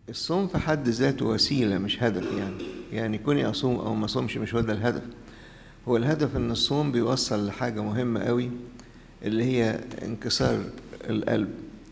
الصوم في حد ذاته وسيلة مش هدف يعني يعني كوني أصوم أو ما أصومش مش هو ده الهدف هو الهدف إن الصوم بيوصل لحاجة مهمة قوي اللي هي انكسار القلب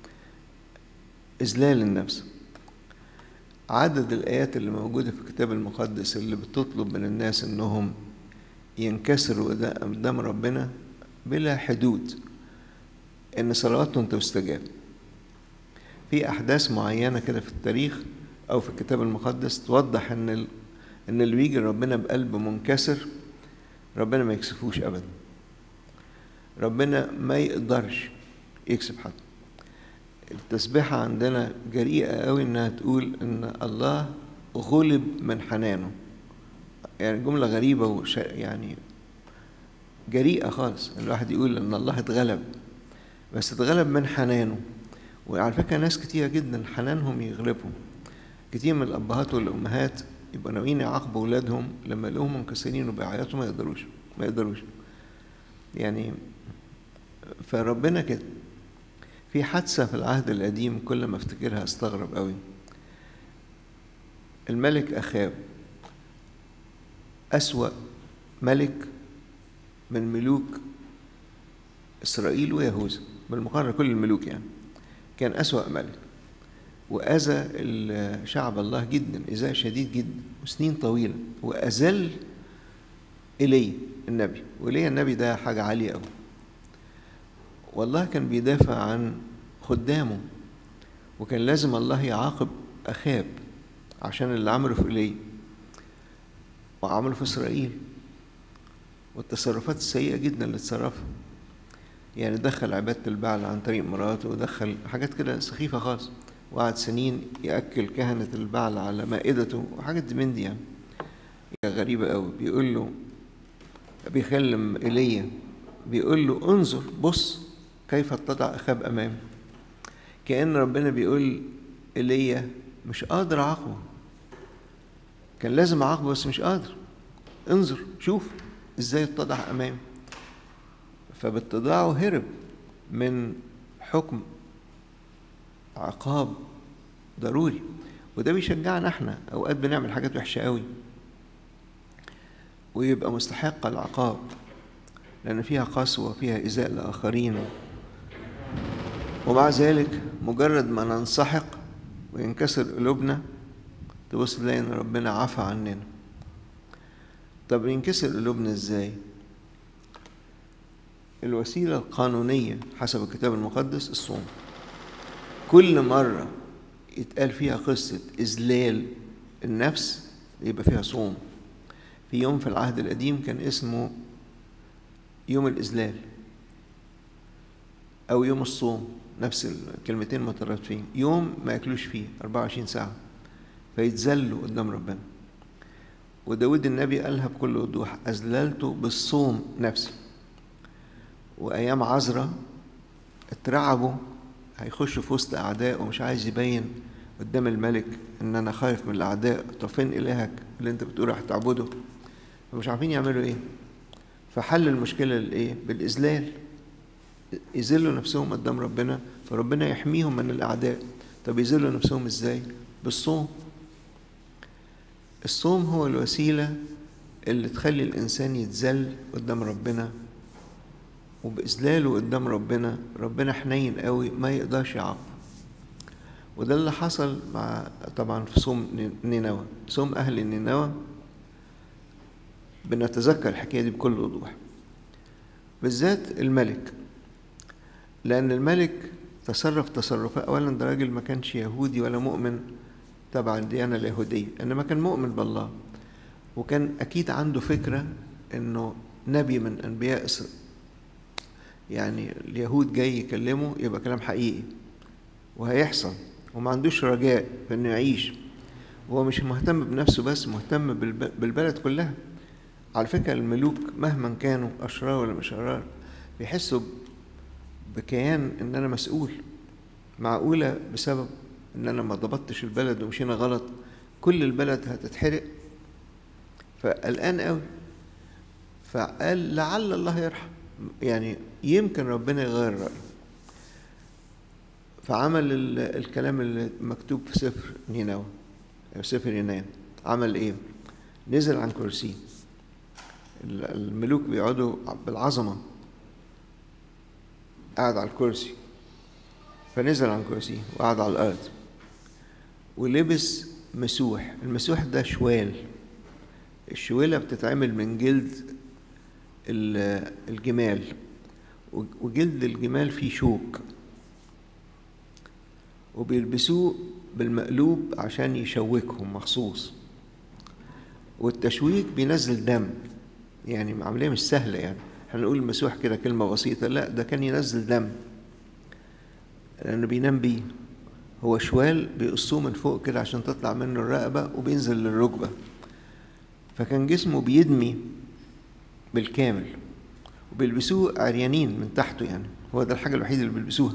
إذلال النفس عدد الآيات اللي موجودة في الكتاب المقدس اللي بتطلب من الناس إنهم ينكسروا قدام ربنا بلا حدود إن صلواتهم تستجاب في أحداث معينة كده في التاريخ أو في الكتاب المقدس توضح إن ال... إن اللي بيجي ربنا بقلب منكسر ربنا ما يكسفوش أبدا ربنا ما يقدرش يكسب حد التسبيحة عندنا جريئة قوي إنها تقول إن الله غلب من حنانه يعني جملة غريبة وش يعني جريئة خالص الواحد يقول إن الله اتغلب بس اتغلب من حنانه وعلى فكرة ناس كتيرة جدا حنانهم يغلبهم كتير من الأبهات والأمهات يبقوا ناويين يعاقبوا أولادهم لما يلاقوهم منكسرين وبيعيطوا ما يقدروش ما يقدروش يعني فربنا كده في حادثة في العهد القديم كل ما افتكرها استغرب قوي الملك أخاب أسوأ ملك من ملوك إسرائيل ويهوذا بالمقارنة كل الملوك يعني كان أسوأ ملك وأذى شعب الله جدا إذاء شديد جدا وسنين طويلة وأذل إلي النبي وإلي النبي ده حاجة عالية أوي والله كان بيدافع عن خدامه وكان لازم الله يعاقب أخاب عشان اللي عمله في إلي وعمله في إسرائيل والتصرفات السيئة جدا اللي اتصرفها يعني دخل عبادة البعل عن طريق مراته ودخل حاجات كده سخيفة خالص وقعد سنين يأكل كهنة البعل على مائدته وحاجات من دي يعني غريبة قوي بيقول له بيكلم إيليا بيقول له انظر بص كيف اتضع أخاب أمامي كأن ربنا بيقول إيليا مش قادر أعاقبه كان لازم أعاقبه بس مش قادر انظر شوف إزاي اتضع أمامي فباتضاعه هرب من حكم عقاب ضروري وده بيشجعنا احنا اوقات بنعمل حاجات وحشه قوي ويبقى مستحق العقاب لان فيها قسوه فيها ايذاء لاخرين ومع ذلك مجرد ما ننسحق وينكسر قلوبنا تبص تلاقي ان ربنا عفى عننا طب ينكسر قلوبنا ازاي الوسيلة القانونية حسب الكتاب المقدس الصوم كل مرة يتقال فيها قصة إذلال النفس يبقى فيها صوم في يوم في العهد القديم كان اسمه يوم الإذلال أو يوم الصوم نفس الكلمتين مترادفين يوم ما ياكلوش فيه 24 ساعة فيتذلوا قدام ربنا وداود النبي قالها بكل وضوح أذللت بالصوم نفسي وأيام عذرة اترعبوا هيخشوا في وسط أعداء ومش عايز يبين قدام الملك إن أنا خايف من الأعداء طب فين إلهك اللي أنت بتقول راح تعبده فمش عارفين يعملوا إيه فحل المشكلة الإيه بالإذلال يذلوا نفسهم قدام ربنا فربنا يحميهم من الأعداء طب يذلوا نفسهم إزاي بالصوم الصوم هو الوسيلة اللي تخلي الإنسان يتذل قدام ربنا وبإذلاله قدام ربنا ربنا حنين قوي ما يقدرش يعاقبه وده اللي حصل مع طبعا في صوم نينوى صوم أهل نينوى بنتذكر الحكاية دي بكل وضوح بالذات الملك لأن الملك تصرف تصرفات أولا ده راجل ما كانش يهودي ولا مؤمن تبع الديانة اليهودية إنما كان مؤمن بالله وكان أكيد عنده فكرة إنه نبي من أنبياء إسرائيل يعني اليهود جاي يكلمه يبقى كلام حقيقي وهيحصل وما عندوش رجاء في انه يعيش وهو مش مهتم بنفسه بس مهتم بالبلد كلها على فكرة الملوك مهما كانوا أشرار ولا مش أشرار بيحسوا بكيان إن أنا مسؤول معقولة بسبب إن أنا ما ضبطتش البلد ومشينا غلط كل البلد هتتحرق فقلقان قوي فقال لعل الله يرحم يعني يمكن ربنا يغير رأيه فعمل الكلام اللي مكتوب في سفر نينوى أو سفر ينام عمل إيه؟ نزل عن كرسيه الملوك بيقعدوا بالعظمة قعد على الكرسي فنزل عن كرسيه وقعد على الأرض ولبس مسوح المسوح ده شوال الشويلة بتتعمل من جلد الجمال وجلد الجمال فيه شوك وبيلبسوه بالمقلوب عشان يشوكهم مخصوص والتشويك بينزل دم يعني عملية مش سهلة يعني هنقول المسوح كده كلمة بسيطة لا ده كان ينزل دم لأنه بينام بيه هو شوال بيقصوه من فوق كده عشان تطلع منه الرقبة وبينزل للركبة فكان جسمه بيدمي بالكامل وبيلبسوه عريانين من تحته يعني هو ده الحاجة الوحيدة اللي بيلبسوها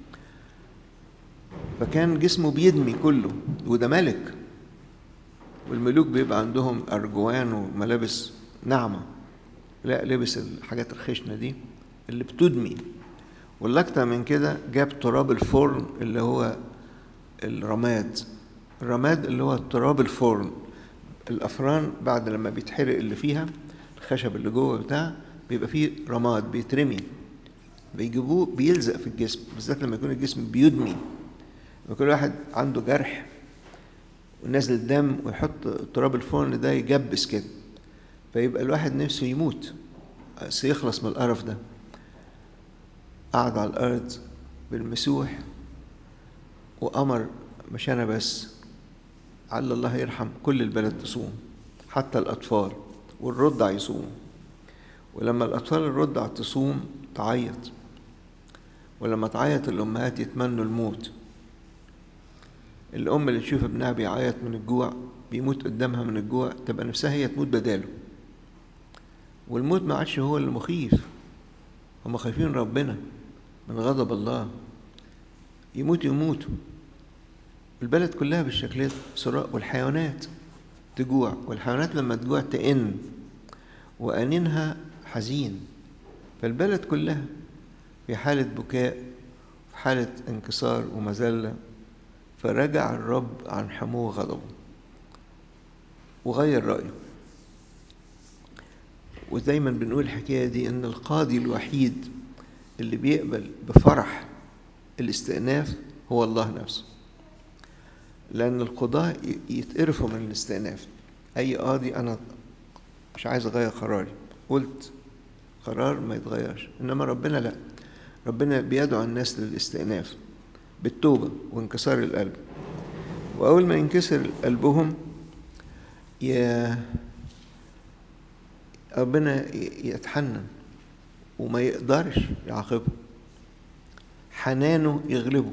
فكان جسمه بيدمي كله وده ملك والملوك بيبقى عندهم أرجوان وملابس ناعمة لا لبس الحاجات الخشنة دي اللي بتدمي والأكتر من كده جاب تراب الفرن اللي هو الرماد الرماد اللي هو تراب الفرن الأفران بعد لما بيتحرق اللي فيها الخشب اللي جوه بتاع بيبقى فيه رماد بيترمي بيجيبوه بيلزق في الجسم بالذات لما يكون الجسم بيدمي لما كل واحد عنده جرح ونازل دم ويحط تراب الفرن ده يجبس كده فيبقى الواحد نفسه يموت سيخلص من القرف ده قعد على الأرض بالمسوح وأمر مش أنا بس على الله يرحم كل البلد تصوم حتى الأطفال والرضع يصوم ولما الأطفال الرضع تصوم تعيط ولما تعيط الأمهات يتمنوا الموت الأم اللي تشوف ابنها بيعيط من الجوع بيموت قدامها من الجوع تبقى نفسها هي تموت بداله والموت ما عادش هو اللي مخيف هم خايفين ربنا من غضب الله يموت يموتوا البلد كلها بالشكل ده والحيوانات تجوع والحيوانات لما تجوع تئن وأنينها حزين فالبلد كلها في حالة بكاء في حالة انكسار ومذلة فرجع الرب عن حمو غضبه وغير رأيه ودايما بنقول الحكاية دي إن القاضي الوحيد اللي بيقبل بفرح الاستئناف هو الله نفسه لأن القضاة يتقرفوا من الاستئناف أي قاضي أنا مش عايز أغير قراري قلت قرار ما يتغيرش إنما ربنا لا ربنا بيدعو الناس للاستئناف بالتوبة وانكسار القلب وأول ما ينكسر قلبهم يا ربنا يتحنن وما يقدرش يعاقبه حنانه يغلبه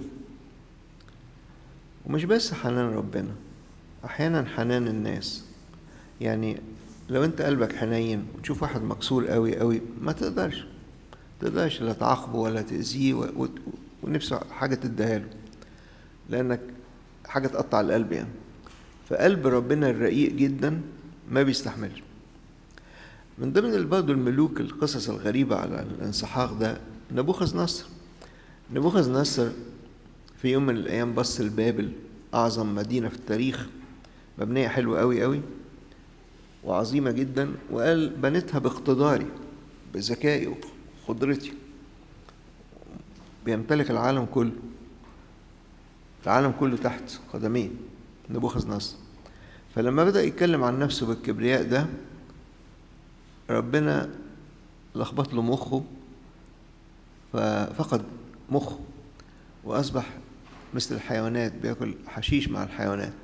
ومش بس حنان ربنا احيانا حنان الناس يعني لو انت قلبك حنين وتشوف واحد مكسور قوي قوي ما تقدرش تقدرش لا تعاقبه ولا تأذيه و... و... ونفسه حاجة تديها له لأنك حاجة تقطع القلب يعني فقلب ربنا الرقيق جدا ما بيستحملش من ضمن برضه الملوك القصص الغريبة على الانسحاق ده نبوخذ نصر نبوخذ نصر في يوم من الأيام بص لبابل أعظم مدينة في التاريخ مبنية حلوة أوي أوي وعظيمة جدا وقال بنيتها باقتداري بذكائي وقدرتي بيمتلك العالم كله العالم كله تحت قدميه نبوخذ نصر فلما بدأ يتكلم عن نفسه بالكبرياء ده ربنا لخبط له مخه ففقد مخه وأصبح مثل الحيوانات بياكل حشيش مع الحيوانات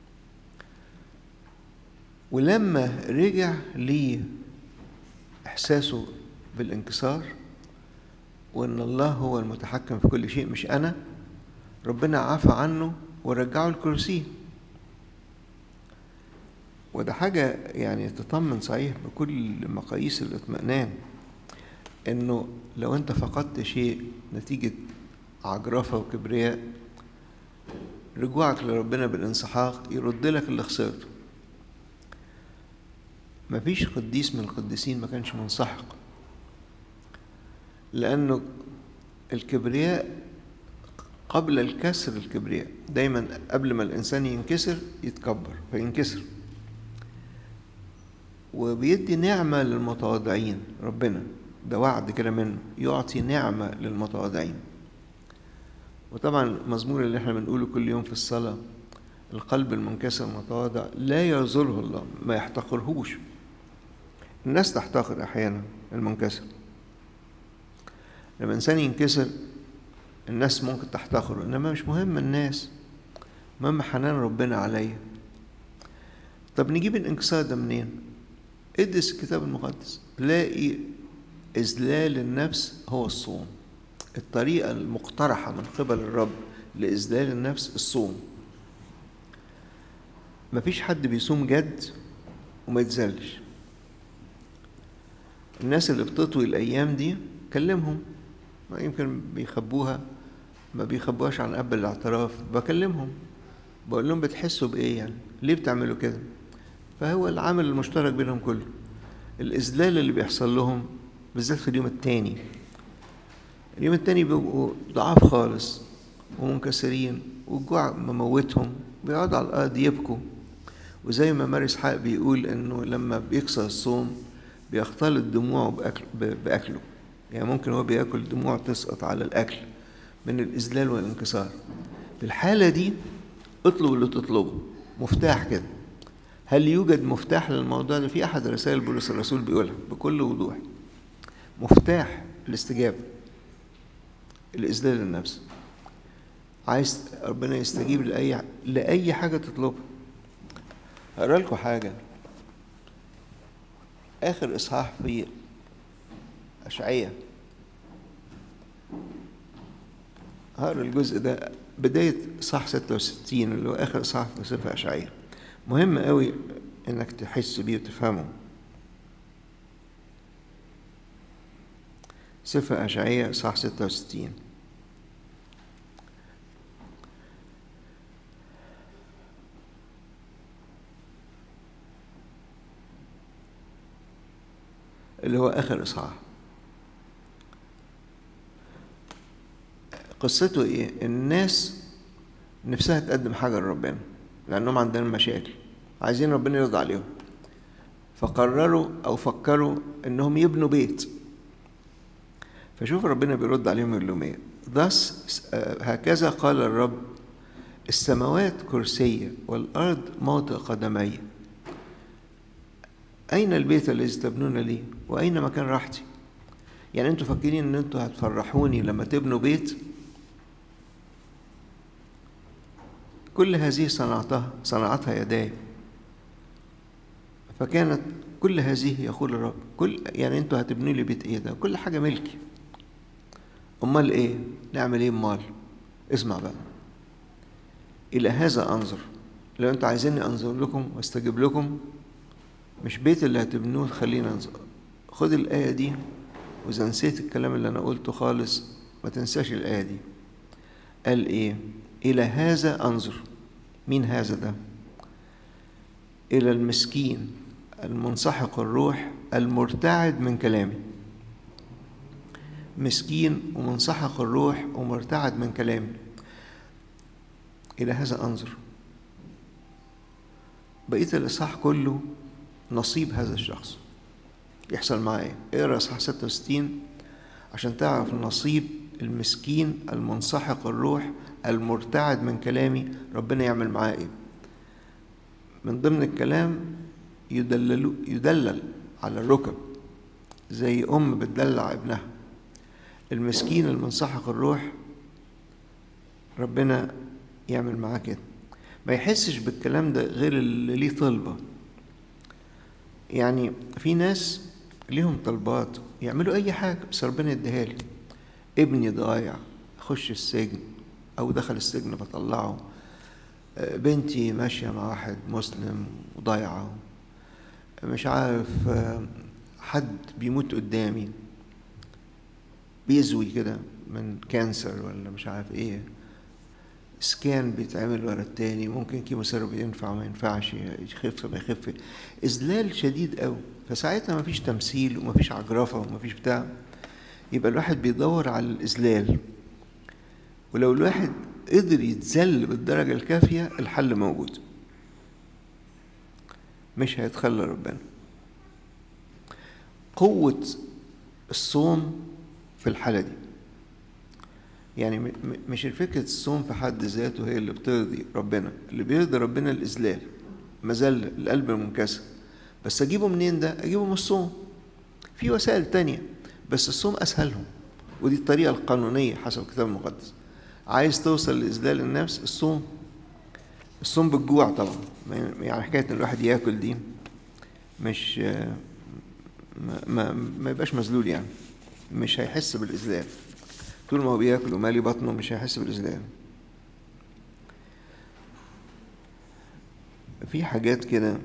ولما رجع ليه إحساسه بالانكسار وإن الله هو المتحكم في كل شيء مش أنا ربنا عفى عنه ورجعه الكرسي وده حاجة يعني تطمن صحيح بكل مقاييس الاطمئنان إنه لو أنت فقدت شيء نتيجة عجرفة وكبرياء رجوعك لربنا بالانسحاق يرد لك اللي خسرته مفيش قديس من القديسين ما كانش منسحق لأنه الكبرياء قبل الكسر الكبرياء دايما قبل ما الإنسان ينكسر يتكبر فينكسر وبيدي نعمة للمتواضعين ربنا ده وعد كده منه يعطي نعمة للمتواضعين وطبعا المزمور اللي احنا بنقوله كل يوم في الصلاة القلب المنكسر المتواضع لا يزره الله ما يحتقرهوش الناس تحتقر أحيانا المنكسر لما إنسان ينكسر الناس ممكن تحتقره إنما مش مهم الناس مهم حنان ربنا عليا طب نجيب الانكسار ده منين ادرس الكتاب المقدس تلاقي إذلال النفس هو الصوم الطريقة المقترحة من قبل الرب لإذلال النفس الصوم مفيش حد بيصوم جد وما يتذلش الناس اللي بتطوي الأيام دي كلمهم ما يمكن بيخبوها ما بيخبوهاش عن قبل الاعتراف بكلمهم بقول لهم بتحسوا بإيه يعني ليه بتعملوا كده فهو العامل المشترك بينهم كله الإذلال اللي بيحصل لهم بالذات في اليوم التاني اليوم التاني بيبقوا ضعاف خالص ومنكسرين والجوع مموتهم بيقعدوا على الأرض يبكوا وزي ما ماري إسحاق بيقول إنه لما بيكسر الصوم بيختلط دموعه بأكل بأكله يعني ممكن هو بياكل دموع تسقط على الأكل من الإذلال والانكسار في الحالة دي اطلبوا اللي تطلبه مفتاح كده هل يوجد مفتاح للموضوع ده في أحد رسائل بولس الرسول بيقولها بكل وضوح مفتاح الاستجابة الإذلال للنفس عايز ربنا يستجيب لأي لأي حاجة تطلبها هقرا لكم حاجة آخر إصحاح في أشعية هقرا الجزء ده بداية إصحاح 66 اللي هو آخر إصحاح في سفر أشعية مهم قوي إنك تحس بيه وتفهمه سفر أشعية إصحاح 66 اللي هو آخر إصحاح قصته إيه؟ الناس نفسها تقدم حاجة لربنا لأنهم عندهم مشاكل عايزين ربنا يرضى عليهم فقرروا أو فكروا إنهم يبنوا بيت فشوف ربنا بيرد عليهم يقول لهم إيه thus هكذا قال الرب السماوات كرسية والأرض موطئ قدمي أين البيت الذي تبنون لي وأين مكان راحتي يعني أنتوا فاكرين أن أنتوا هتفرحوني لما تبنوا بيت كل هذه صنعتها صنعتها يداي فكانت كل هذه يقول الرب كل يعني انتوا هتبنوا لي بيت ايه ده كل حاجه ملكي امال ايه نعمل ايه امال اسمع بقى الى هذا انظر لو انتوا عايزيني انظر لكم واستجيب لكم مش بيت اللي هتبنوه خلينا انظر خد الايه دي واذا نسيت الكلام اللي انا قلته خالص ما تنساش الايه دي قال ايه الى هذا انظر مين هذا ده الى المسكين المنسحق الروح المرتعد من كلامي مسكين ومنسحق الروح ومرتعد من كلامي إلى هذا أنظر بقية الإصحاح كله نصيب هذا الشخص يحصل معاه إيه؟ اقرا إصحاح 66 عشان تعرف نصيب المسكين المنسحق الروح المرتعد من كلامي ربنا يعمل معاه إيه من ضمن الكلام يدلل يدلل على الركب زي أم بتدلع ابنها المسكين المنسحق الروح ربنا يعمل معاه كده ما يحسش بالكلام ده غير اللي ليه طلبة يعني في ناس ليهم طلبات يعملوا أي حاجة بس ربنا يديها لي ابني ضايع أخش السجن أو دخل السجن بطلعه بنتي ماشية مع واحد مسلم وضايعة مش عارف حد بيموت قدامي بيزوي كده من كانسر ولا مش عارف ايه سكان بيتعمل ورا التاني ممكن كيموثيرابي ينفع وما ينفعش يخف ما يخف اذلال شديد قوي فساعتها ما فيش تمثيل وما فيش عجرفه وما فيش بتاع يبقى الواحد بيدور على الاذلال ولو الواحد قدر يتذل بالدرجة الكافية الحل موجود مش هيتخلى ربنا قوة الصوم في الحالة دي يعني مش الفكرة الصوم في حد ذاته هي اللي بترضي ربنا اللي بيرضي ربنا الإذلال مذلة القلب المنكسر بس أجيبه منين ده؟ أجيبه من الصوم في وسائل تانية بس الصوم أسهلهم ودي الطريقة القانونية حسب الكتاب المقدس عايز توصل لإذلال النفس الصوم الصوم بالجوع طبعا يعني حكاية إن الواحد ياكل دي مش ما, ما, ما يبقاش مذلول يعني مش هيحس بالإذلال طول ما هو بياكل ومالي بطنه مش هيحس بالإذلال في حاجات كده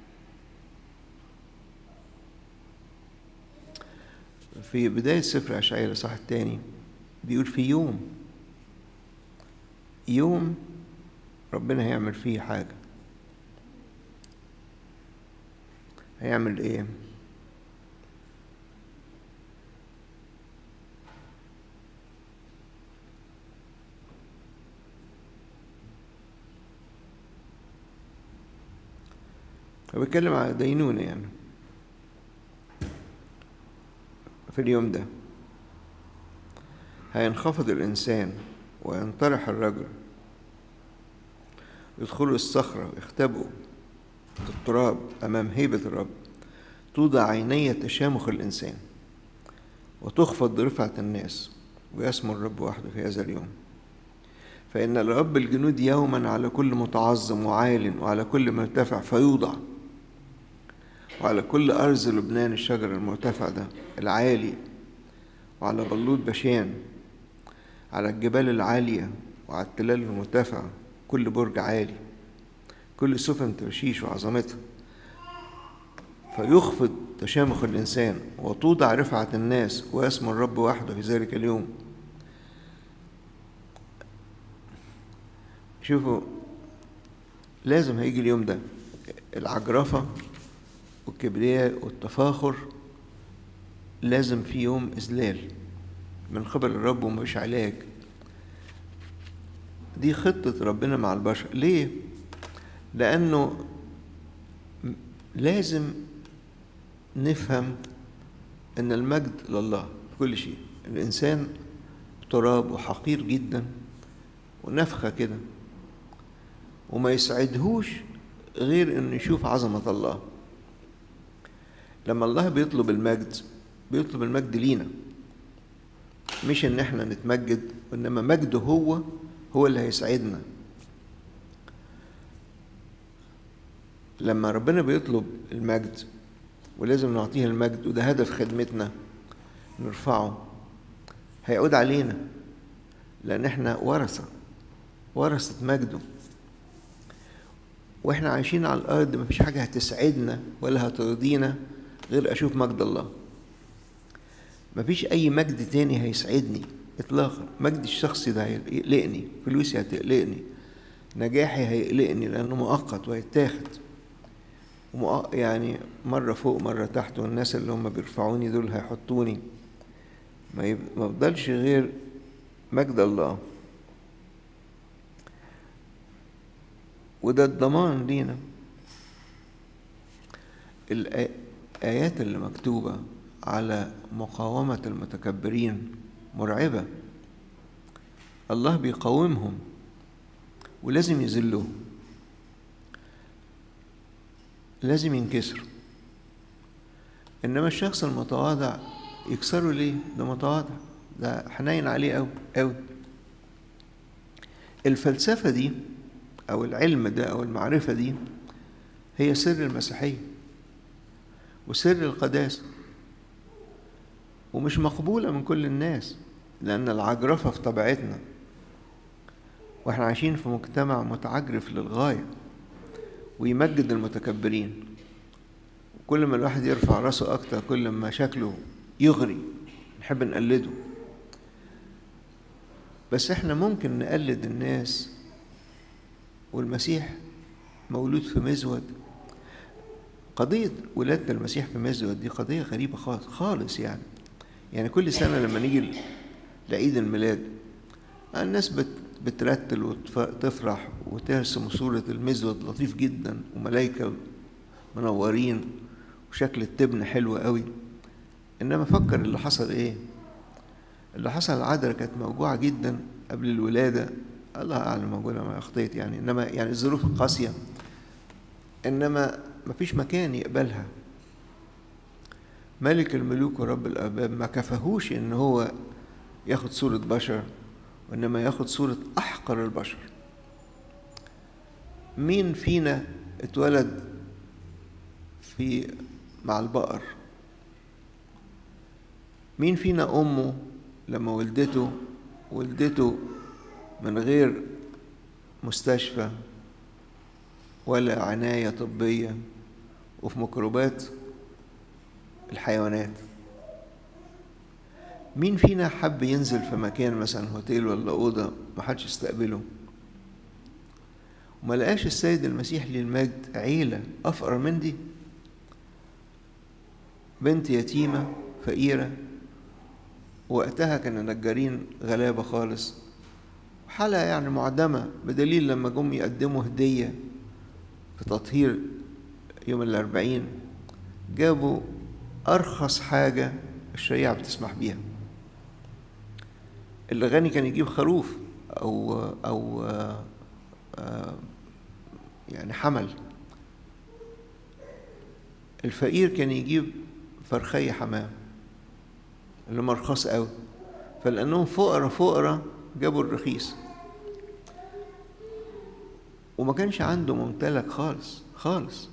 في بداية سفر أشعياء الإصحاح الثاني بيقول في يوم يوم ربنا هيعمل فيه حاجة هيعمل إيه؟ هو بيتكلم على دينونة يعني في اليوم ده هينخفض الإنسان وينطرح الرجل يدخلوا الصخرة ويختبئوا في التراب أمام هيبة الرب توضع عيني تشامخ الإنسان وتخفض رفعة الناس ويسمو الرب وحده في هذا اليوم فإن الرب الجنود يوما على كل متعظم وعال وعلى كل مرتفع فيوضع وعلى كل أرز لبنان الشجر المرتفع ده العالي وعلى بلوط بشان على الجبال العالية وعلى التلال المرتفعة كل برج عالي كل سفن ترشيش وعظمتها فيخفض تشامخ الإنسان وتوضع رفعة الناس ويسمى الرب وحده في ذلك اليوم شوفوا لازم هيجي اليوم ده العجرفة والكبرياء والتفاخر لازم في يوم إذلال من قبل الرب ومش علاج دي خطة ربنا مع البشر ليه؟ لأنه لازم نفهم أن المجد لله في كل شيء الإنسان تراب وحقير جدا ونفخة كده وما يسعدهوش غير انه يشوف عظمة الله لما الله بيطلب المجد بيطلب المجد لينا مش ان احنا نتمجد وانما مجده هو هو اللي هيسعدنا لما ربنا بيطلب المجد ولازم نعطيه المجد وده هدف خدمتنا نرفعه هيعود علينا لان احنا ورثة ورثة مجده واحنا عايشين على الارض مفيش حاجة هتسعدنا ولا هترضينا غير اشوف مجد الله مفيش اي مجد تاني هيسعدني اطلاقا مجدي الشخصي ده هيقلقني فلوسي هتقلقني نجاحي هيقلقني لانه مؤقت وهيتاخد ومؤ... يعني مرة فوق مرة تحت والناس اللي هم بيرفعوني دول هيحطوني ما يب... ما بفضلش غير مجد الله وده الضمان لينا الآيات اللي مكتوبة على مقاومة المتكبرين مرعبة الله بيقاومهم ولازم يذلهم لازم ينكسروا إنما الشخص المتواضع يكسره ليه؟ ده متواضع ده حنين عليه أوي أوي الفلسفة دي أو العلم ده أو المعرفة دي هي سر المسيحية وسر القداسة ومش مقبولة من كل الناس لأن العجرفة في طبيعتنا واحنا عايشين في مجتمع متعجرف للغاية ويمجد المتكبرين كل ما الواحد يرفع راسه أكتر كل ما شكله يغري نحب نقلده بس احنا ممكن نقلد الناس والمسيح مولود في مزود قضية ولادة المسيح في مزود دي قضية غريبة خالص خالص يعني يعني كل سنة لما نيجي لعيد الميلاد الناس بت بترتل وتفرح وترسم صورة المزود لطيف جدا وملايكة منورين وشكل التبن حلو قوي انما فكر اللي حصل ايه اللي حصل العذراء كانت موجوعة جدا قبل الولادة الله أعلم موجودة ما أخطيت يعني إنما يعني الظروف قاسية إنما مفيش مكان يقبلها ملك الملوك ورب الأرباب ما كفهوش إن هو ياخد صورة بشر وإنما ياخد صورة أحقر البشر مين فينا اتولد في مع البقر مين فينا أمه لما ولدته ولدته من غير مستشفى ولا عناية طبية وفي ميكروبات الحيوانات مين فينا حب ينزل في مكان مثلا هوتيل ولا أوضة محدش يستقبله وما لقاش السيد المسيح للمجد عيلة أفقر من دي بنت يتيمة فقيرة وقتها كان النجارين غلابة خالص حالة يعني معدمة بدليل لما جم يقدموا هدية في تطهير يوم الأربعين جابوا أرخص حاجة الشريعة بتسمح بيها اللي غني كان يجيب خروف أو أو يعني حمل الفقير كان يجيب فرخية حمام اللي مرخص قوي فلأنهم فقراء فقراء جابوا الرخيص وما كانش عنده ممتلك خالص خالص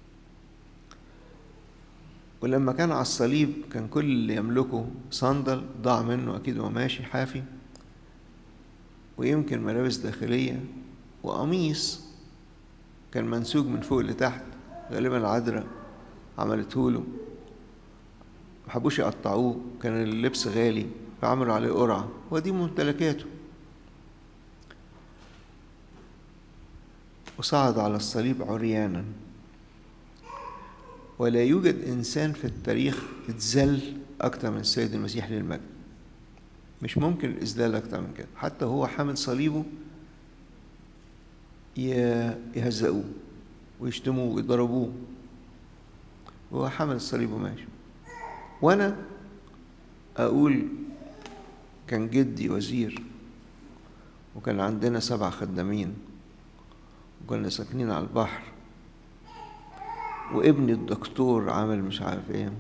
ولما كان على الصليب كان كل اللي يملكه صندل ضاع منه أكيد وهو ماشي حافي ويمكن ملابس داخلية وقميص كان منسوج من فوق لتحت غالبا العذراء عملته له محبوش يقطعوه كان اللبس غالي فعملوا عليه قرعة ودي ممتلكاته وصعد على الصليب عريانا ولا يوجد إنسان في التاريخ اتذل أكتر من السيد المسيح للمجد مش ممكن الإذلال أكتر من كده حتى هو حامل صليبه يهزقوه ويشتموه ويضربوه وهو حامل الصليب وماشي وأنا أقول كان جدي وزير وكان عندنا سبع خدامين وكنا ساكنين على البحر وابني الدكتور عامل مش عارف ايه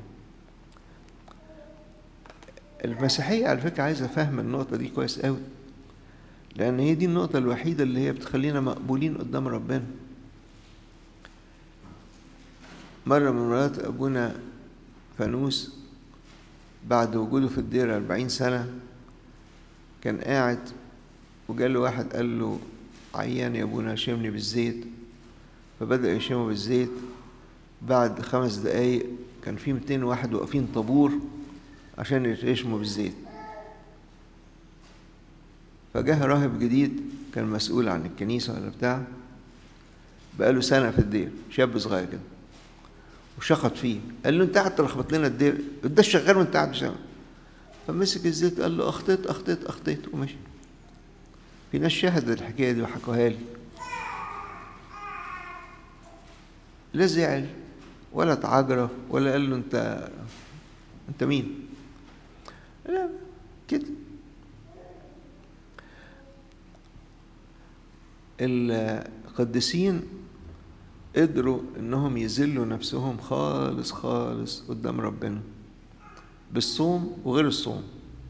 المسيحية على فكرة عايزة فهم النقطة دي كويس قوي لأن هي دي النقطة الوحيدة اللي هي بتخلينا مقبولين قدام ربنا مرة من مرات أبونا فانوس بعد وجوده في الدير أربعين سنة كان قاعد وجاله واحد قال له عيان يا ابونا شمني بالزيت فبدأ يشمه بالزيت بعد خمس دقايق كان في 200 واحد واقفين طابور عشان يشموا بالزيت فجاه راهب جديد كان مسؤول عن الكنيسة ولا بتاع بقاله سنة في الدير شاب صغير كده وشخط فيه قال له انت قاعد تلخبط لنا الدير ده شغال وانت قاعد شغال فمسك الزيت قال له اخطيت اخطيت اخطيت ومشي في ناس شاهدت الحكايه دي وحكوها لي لا زعل ولا اتعجرف ولا قال له انت انت مين لا كده القديسين قدروا انهم يذلوا نفسهم خالص خالص قدام ربنا بالصوم وغير الصوم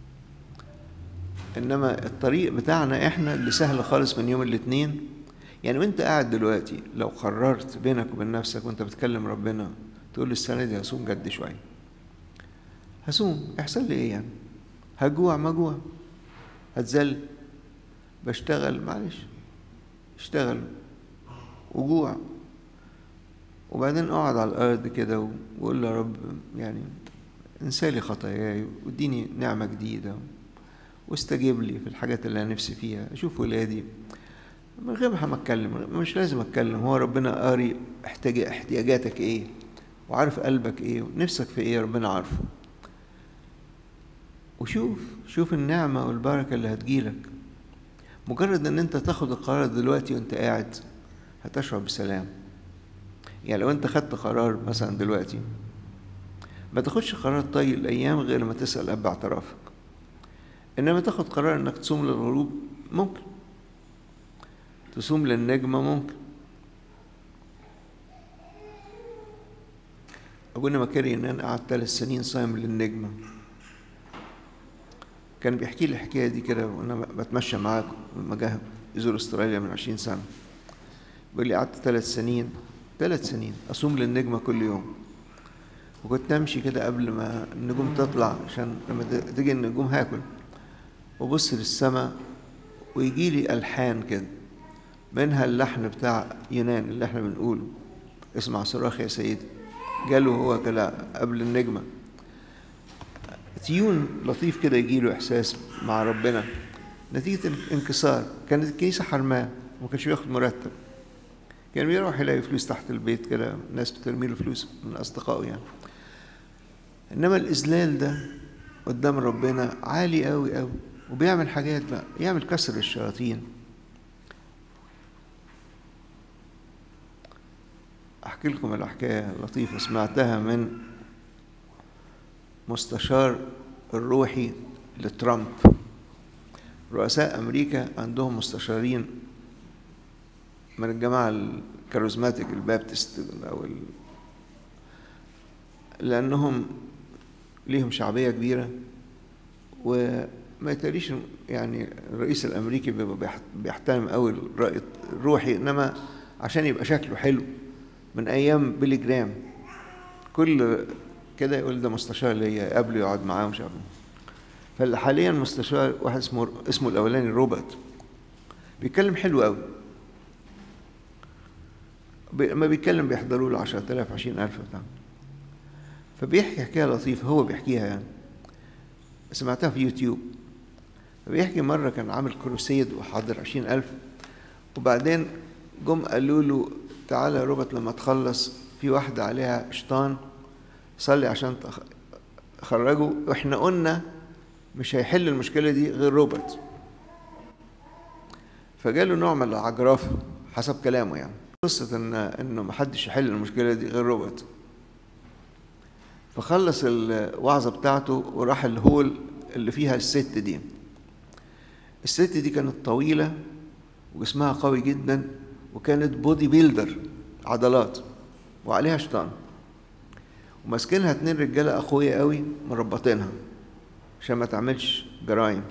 انما الطريق بتاعنا احنا اللي سهل خالص من يوم الاثنين يعني وانت قاعد دلوقتي لو قررت بينك وبين نفسك وانت بتكلم ربنا تقول له السنه دي هصوم جد شويه هصوم يحصل لي ايه يعني هجوع ما جوع هتزل بشتغل معلش اشتغل وجوع وبعدين اقعد على الارض كده وقول له يا رب يعني انسالي خطاياي واديني نعمه جديده واستجيب لي في الحاجات اللي انا نفسي فيها اشوف ولادي من غير ما اتكلم مش لازم اتكلم هو ربنا قاري احتاج احتياجاتك ايه وعارف قلبك ايه ونفسك في ايه ربنا عارفه وشوف شوف النعمة والبركة اللي هتجيلك مجرد ان انت تاخد القرار دلوقتي وانت قاعد هتشعر بسلام يعني لو انت خدت قرار مثلا دلوقتي ما تاخدش قرار طي الايام غير لما تسال اب اعترافك انما تاخد قرار انك تصوم للغروب ممكن تصوم للنجمه ممكن ابونا مكاري ان انا قعدت ثلاث سنين صايم للنجمه كان بيحكي لي الحكايه دي كده وانا بتمشى معاه لما جه يزور استراليا من عشرين سنه بيقول لي قعدت ثلاث سنين ثلاث سنين اصوم للنجمه كل يوم وكنت امشي كده قبل ما النجوم تطلع عشان لما تيجي النجوم هاكل وابص للسماء ويجي لي الحان كده منها اللحن بتاع يونان اللي احنا بنقوله اسمع صراخ يا سيدي جاله هو كده قبل النجمه تيون لطيف كده يجي له احساس مع ربنا نتيجه انكسار كانت الكنيسه حرماه وما كانش بياخد مرتب كان بيروح يلاقي فلوس تحت البيت كده ناس بترمي له فلوس من اصدقائه يعني انما الاذلال ده قدام ربنا عالي قوي قوي وبيعمل حاجات بقى يعمل كسر الشياطين احكي لكم الحكايه لطيفه سمعتها من مستشار الروحي لترامب رؤساء امريكا عندهم مستشارين من الجماعه الكاريزماتيك البابتست او ال... لانهم ليهم شعبيه كبيره وما يتقاليش يعني الرئيس الامريكي بيبقى بيحترم قوي الراي الروحي انما عشان يبقى شكله حلو من ايام بيلي جرام كل كده يقول ده مستشار ليا يقابله يقعد معاه مش عارف فاللي حاليا مستشار واحد اسمه اسمه الاولاني روبرت بيتكلم حلو قوي لما بيتكلم بيحضروا له 10000 20000 بتاع فبيحكي حكايه لطيفه هو بيحكيها يعني سمعتها في يوتيوب فبيحكي مرة كان عامل كروسيد وحاضر عشرين ألف وبعدين جم قالوا له تعالى يا روبرت لما تخلص في واحدة عليها شيطان صلي عشان تخرجه واحنا قلنا مش هيحل المشكلة دي غير روبرت فجاله نوع من العجرفة حسب كلامه يعني قصة ان انه محدش يحل المشكلة دي غير روبرت فخلص الوعظة بتاعته وراح الهول اللي فيها الست دي الست دي كانت طويلة وجسمها قوي جدا وكانت بودي بيلدر عضلات وعليها شيطان وماسكينها اتنين رجالة أقوياء قوي مربطينها عشان ما تعملش جرايم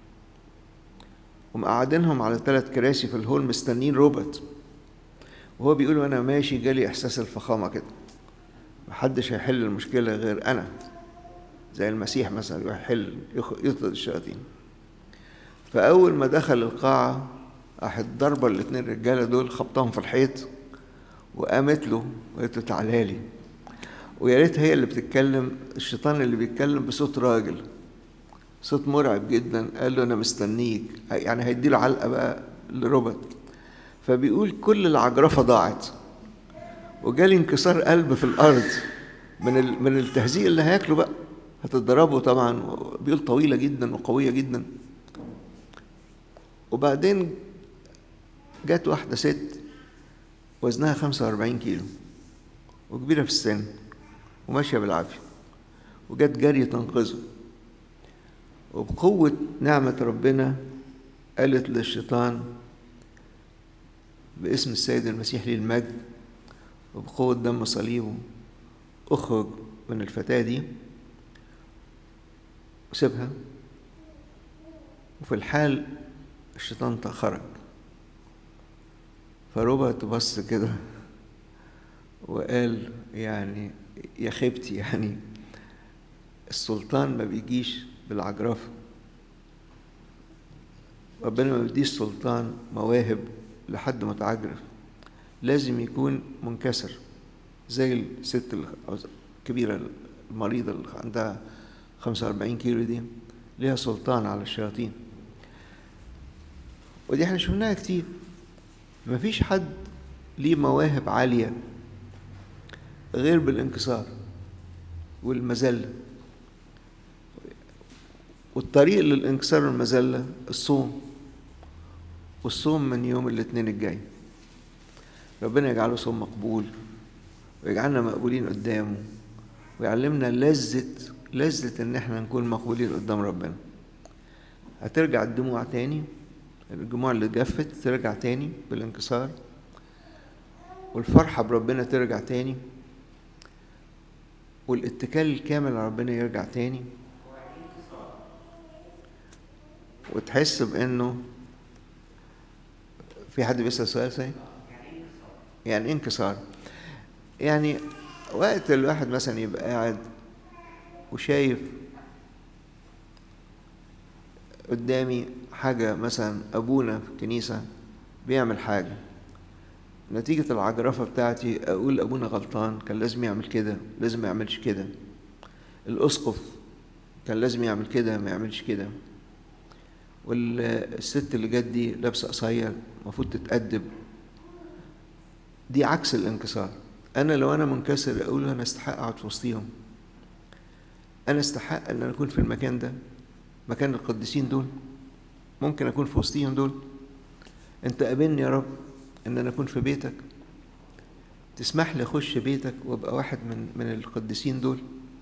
ومقعدينهم على ثلاث كراسي في الهول مستنين روبوت وهو بيقول وانا ماشي جالي احساس الفخامه كده محدش هيحل المشكله غير انا زي المسيح مثلا يروح يحل يطرد الشياطين فاول ما دخل القاعه راحت ضربه الاثنين رجاله دول خبطهم في الحيط وقامت له وقالت له تعالى لي ويا ريت هي اللي بتتكلم الشيطان اللي بيتكلم بصوت راجل صوت مرعب جدا قال له انا مستنيك يعني هيديله علقه بقى لروبوت فبيقول كل العجرفه ضاعت وجالي انكسار قلب في الارض من من التهزيء اللي هياكله بقى هتضربه طبعا بيقول طويله جدا وقويه جدا وبعدين جت واحده ست وزنها 45 كيلو وكبيره في السن وماشيه بالعافيه وجت جري تنقذه وبقوة نعمة ربنا قالت للشيطان باسم السيد المسيح ليه المجد وبقوة دم صليبه اخرج من الفتاة دي وسيبها وفي الحال الشيطان خرج فروبرت بص كده وقال يعني يا خيبتي يعني السلطان ما بيجيش بالعجرفة ربنا ما بيديش سلطان مواهب لحد متعجرف لازم يكون منكسر زي الست الكبيرة المريضة اللي عندها 45 كيلو دي ليها سلطان على الشياطين ودي احنا شفناها كتير مفيش حد ليه مواهب عالية غير بالانكسار والمذلة والطريق للانكسار والمذلة الصوم والصوم من يوم الاثنين الجاي ربنا يجعله صوم مقبول ويجعلنا مقبولين قدامه ويعلمنا لذة لذة إن إحنا نكون مقبولين قدام ربنا هترجع الدموع تاني الدموع اللي جفت ترجع تاني بالانكسار والفرحة بربنا ترجع تاني والاتكال الكامل على ربنا يرجع تاني وتحس بانه في حد بيسأل سؤال سي يعني انكسار يعني وقت الواحد مثلا يبقى قاعد وشايف قدامي حاجة مثلا أبونا في الكنيسة بيعمل حاجة نتيجة العجرفة بتاعتي أقول أبونا غلطان كان لازم يعمل كده لازم ما يعملش كده الأسقف كان لازم يعمل كده ما يعملش كده والست اللي جت دي لابسة قصير المفروض تتأدب دي عكس الانكسار أنا لو أنا منكسر أقول أنا أستحق أقعد في وسطيهم أنا أستحق أن أنا أكون في المكان ده مكان القديسين دول ممكن أكون في وسطيهم دول أنت قابلني يا رب ان انا اكون في بيتك تسمح لي اخش بيتك وابقى واحد من من القديسين دول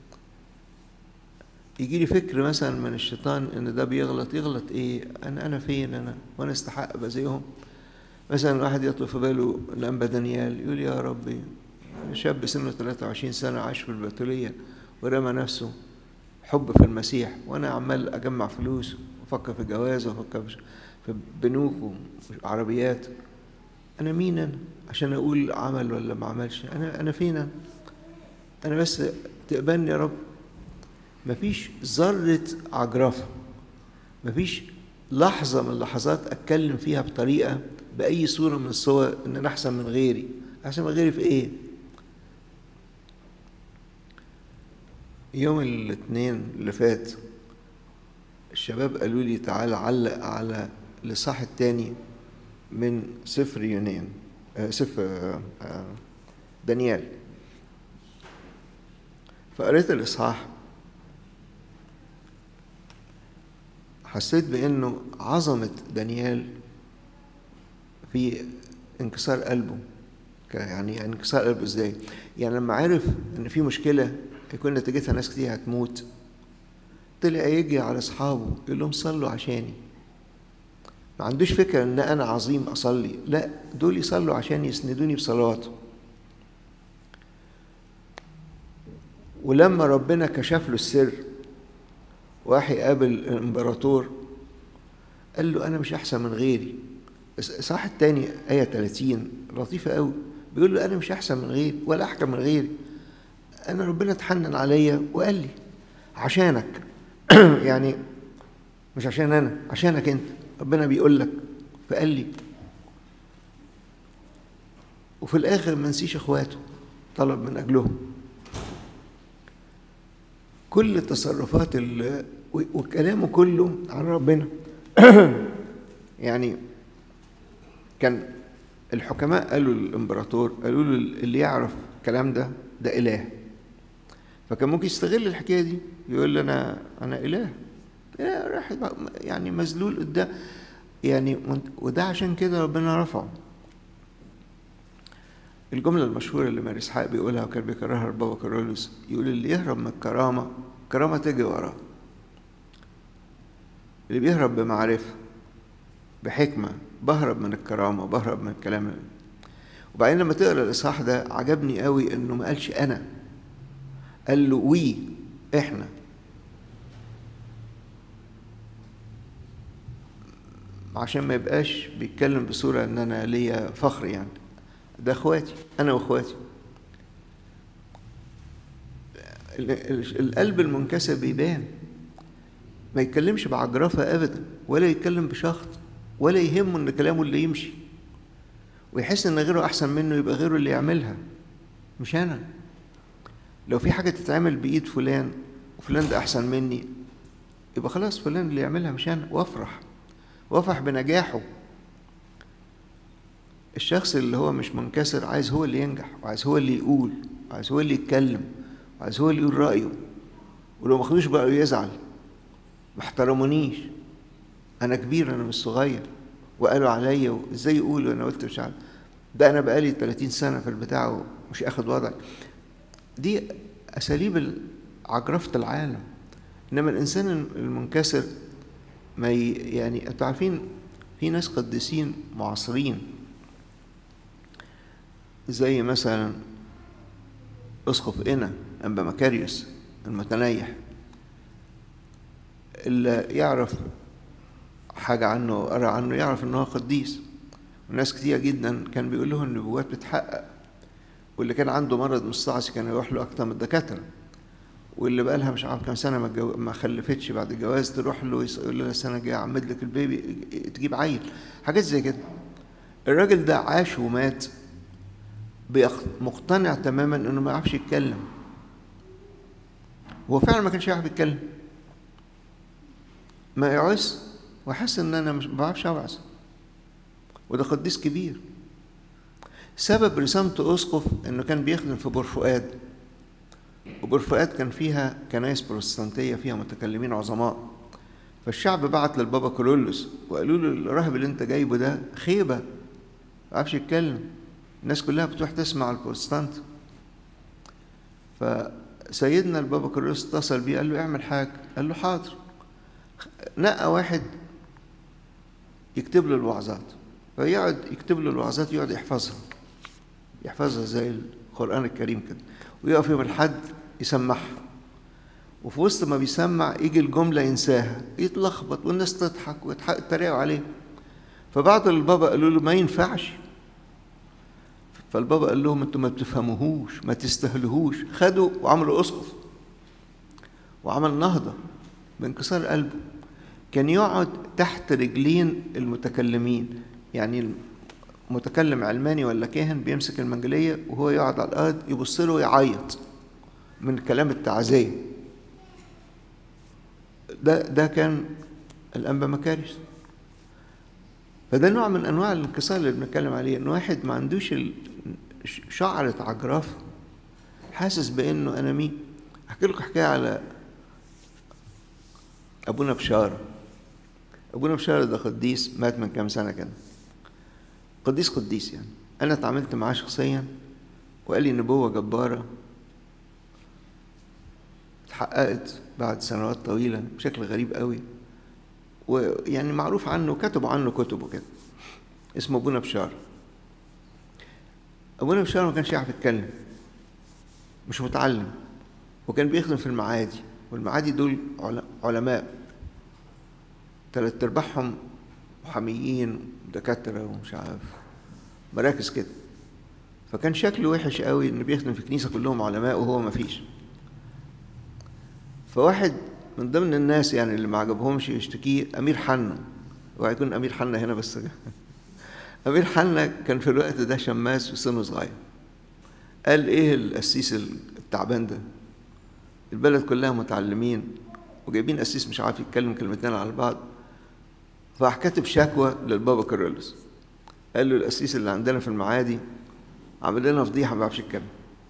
يجي لي فكر مثلا من الشيطان ان ده بيغلط يغلط ايه انا انا فين انا وانا استحق ابقى زيهم مثلا واحد يطلب في باله الانبا دانيال يقول يا ربي شاب سنه 23 سنه عاش في البطوليه ورمى نفسه حب في المسيح وانا عمال اجمع فلوس وافكر في جواز وافكر في بنوك وعربيات انا مين انا عشان اقول عمل ولا ما عملش انا انا فين انا انا بس تقبلني يا رب مفيش ذرة عجرفة مفيش لحظة من اللحظات أتكلم فيها بطريقة بأي صورة من الصور إن أنا أحسن من غيري أحسن من غيري في إيه؟ يوم الاثنين اللي فات الشباب قالوا لي تعالى علق على الإصحاح التاني من سفر يونان آه سفر آه آه دانيال فقريت الإصحاح حسيت بأنه عظمة دانيال في انكسار قلبه يعني انكسار قلبه ازاي يعني لما عرف ان في مشكلة يكون نتيجتها ناس كتير هتموت طلع يجي على اصحابه يقول لهم صلوا عشاني ما عندوش فكرة ان انا عظيم اصلي لا دول يصلوا عشان يسندوني بصلواته ولما ربنا كشف له السر واحد قابل الامبراطور قال له انا مش احسن من غيري صح التاني آية 30 لطيفة قوي بيقول له أنا مش أحسن من غيري ولا أحكم من غيري أنا ربنا اتحنن عليا وقال لي عشانك يعني مش عشان أنا عشانك أنت ربنا بيقول لك فقال لي وفي الآخر ما نسيش إخواته طلب من أجلهم كل تصرفات وكلامه كله عن ربنا يعني كان الحكماء قالوا للامبراطور قالوا له اللي يعرف الكلام ده ده اله فكان ممكن يستغل الحكايه دي يقول له انا انا اله إيه راح يعني مذلول قدام يعني وده عشان كده ربنا رفعه الجملة المشهورة اللي ماري إسحاق بيقولها وكان بيكررها البابا كارولوس يقول اللي يهرب من الكرامة الكرامة تجي وراه اللي بيهرب بمعرفة بحكمة بهرب من الكرامة بهرب من الكلام وبعدين لما تقرا الاصحاح ده عجبني قوي انه ما قالش انا قال له وي احنا عشان ما يبقاش بيتكلم بصورة ان انا ليا فخر يعني ده اخواتي انا واخواتي القلب المنكسر بيبان ما يتكلمش بعجرفة ابدا ولا يتكلم بشخط ولا يهمه ان كلامه اللي يمشي ويحس ان غيره احسن منه يبقى غيره اللي يعملها مش انا لو في حاجه تتعمل بايد فلان وفلان ده احسن مني يبقى خلاص فلان اللي يعملها مش انا وافرح وافرح بنجاحه الشخص اللي هو مش منكسر عايز هو اللي ينجح وعايز هو اللي يقول وعايز هو اللي يتكلم وعايز هو اللي يقول رايه ولو ما خدوش بقى يزعل ما احترمونيش انا كبير انا مش صغير وقالوا عليا ازاي يقولوا انا قلت مش عارف ده انا بقالي 30 سنه في البتاع ومش اخد وضعي دي اساليب عجرفه العالم انما الانسان المنكسر ما ي... يعني انتوا عارفين في ناس قديسين معاصرين زي مثلا اسقف انا انبا مكاريوس المتنيح اللي يعرف حاجة عنه قرا عنه يعرف ان هو قديس وناس كتير جدا كان بيقول لهم النبوات بتتحقق واللي كان عنده مرض مستعصي كان يروح له اكتر من الدكاتره واللي بقى لها مش عارف كام سنه ما, جو... ما خلفتش بعد الجواز تروح له يقول له السنه الجايه اعمد لك البيبي تجيب عيل حاجات زي كده الراجل ده عاش ومات بيخ... مقتنع تماما انه ما يعرفش يتكلم هو فعلا ما كانش يعرف يتكلم ما يعوز وحس ان انا مش ما بعرفش اوعظ وده قديس كبير سبب رسامته اسقف انه كان بيخدم في بورفؤاد وبورفؤاد كان فيها كنائس بروتستانتيه فيها متكلمين عظماء فالشعب بعت للبابا كارولوس وقالوا له الراهب اللي انت جايبه ده خيبه ما بيعرفش يتكلم الناس كلها بتروح تسمع البروتستانت فسيدنا البابا كارولوس اتصل بيه قال له اعمل حاجه قال له حاضر نقى واحد يكتب له الوعظات فيقعد يكتب له الوعظات يقعد يحفظها يحفظها زي القرآن الكريم كده ويقف يوم الحد يسمعها وفي وسط ما بيسمع يجي الجملة ينساها يتلخبط والناس تضحك ويتريقوا عليه فبعض البابا قالوا له ما ينفعش فالبابا قال لهم انتوا ما بتفهموهوش ما تستهلهوش خدوا وعملوا اسقف وعمل نهضة بانكسار قلبه كان يقعد تحت رجلين المتكلمين يعني متكلم علماني ولا كاهن بيمسك المنجلية وهو يقعد على الأرض يبص له ويعيط من كلام التعزية ده ده كان الأنبا مكاريس فده نوع من أنواع الانكسار اللي بنتكلم عليه إن واحد ما عندوش شعرة عجرفة حاسس بإنه أنا مين أحكي لكم حكاية على أبونا بشارة أبونا بشارة ده قديس مات من كام سنة كده قديس قديس يعني أنا اتعاملت معاه شخصيا وقال لي نبوة جبارة اتحققت بعد سنوات طويلة بشكل غريب قوي ويعني معروف عنه كتب عنه كتب وكده اسمه أبونا بشارة أبونا بشارة ما كانش يعرف يتكلم مش متعلم وكان بيخدم في المعادي والمعادي دول علماء تلات أرباعهم محاميين ودكاترة ومش عارف مراكز كده فكان شكله وحش قوي إنه بيخدم في كنيسة كلهم علماء وهو ما فيش فواحد من ضمن الناس يعني اللي ما عجبهمش يشتكيه أمير حنا وهيكون أمير حنا هنا بس أمير حنا كان في الوقت ده شماس وسنه صغير قال إيه القسيس التعبان ده البلد كلها متعلمين وجايبين قسيس مش عارف يتكلم كلمتين على بعض فراح كاتب شكوى للبابا كارلوس قال له القسيس اللي عندنا في المعادي عمل لنا فضيحه ما بيعرفش يتكلم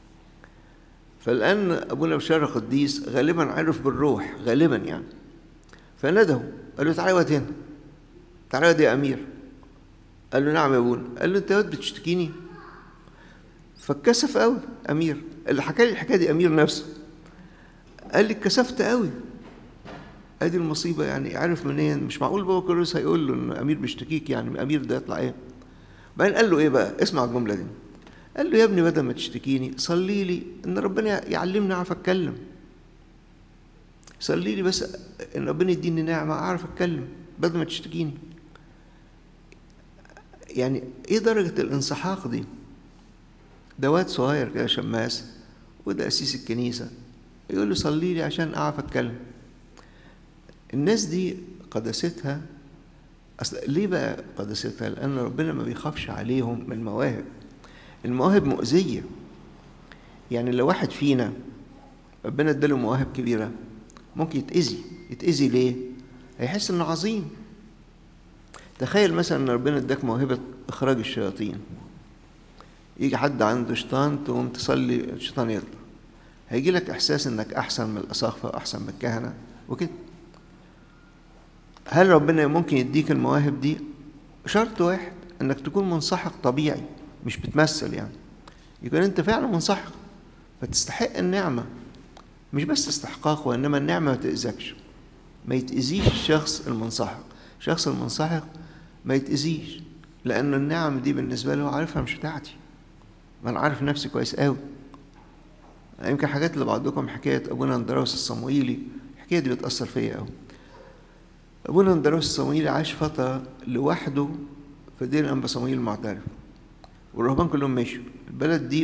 فالان ابونا بشاره قديس غالبا عرف بالروح غالبا يعني فنده قال له تعالى وقت هنا تعالى وقت يا امير قال له نعم يا ابونا قال له انت وقت بتشتكيني فاتكسف قوي امير اللي حكى لي الحكايه دي امير نفسه قال لي اتكسفت قوي ادي المصيبه يعني عارف منين مش معقول بابا كارلوس هيقول له ان امير بيشتكيك يعني امير ده يطلع ايه بعدين قال له ايه بقى اسمع الجمله دي قال له يا ابني بدل ما تشتكيني صلي لي ان ربنا يعلمني اعرف اتكلم صلي لي بس ان ربنا يديني نعمه اعرف اتكلم بدل ما تشتكيني يعني ايه درجه الانسحاق دي ده واد صغير كده شماس وده قسيس الكنيسه يقول له صلي لي عشان اعرف اتكلم الناس دي قداستها أصل ليه بقى قداستها؟ لأن ربنا ما بيخافش عليهم من المواهب المواهب مؤذية يعني لو واحد فينا ربنا اداله مواهب كبيرة ممكن يتأذي يتأذي ليه؟ هيحس إنه عظيم تخيل مثلا إن ربنا اداك موهبة إخراج الشياطين يجي حد عنده شيطان تقوم تصلي الشيطان يطلع هيجي لك إحساس إنك أحسن من الأساقفة وأحسن من الكهنة وكده هل ربنا ممكن يديك المواهب دي شرط واحد انك تكون منسحق طبيعي مش بتمثل يعني يكون انت فعلا منسحق فتستحق النعمة مش بس استحقاق وانما النعمة ما تأذكش ما يتأذيش الشخص المنسحق الشخص المنسحق ما يتأذيش لأن النعم دي بالنسبة له عارفها مش بتاعتي ما أنا عارف نفسي كويس قوي يمكن حاجات اللي بعضكم حكاية أبونا اندراوس الصموئيلي الحكاية دي بتأثر فيا قوي أبونا اندراوس الصموئيلي عاش فترة لوحده في دير أنبا صموئيل المعترف والرهبان كلهم مشوا البلد دي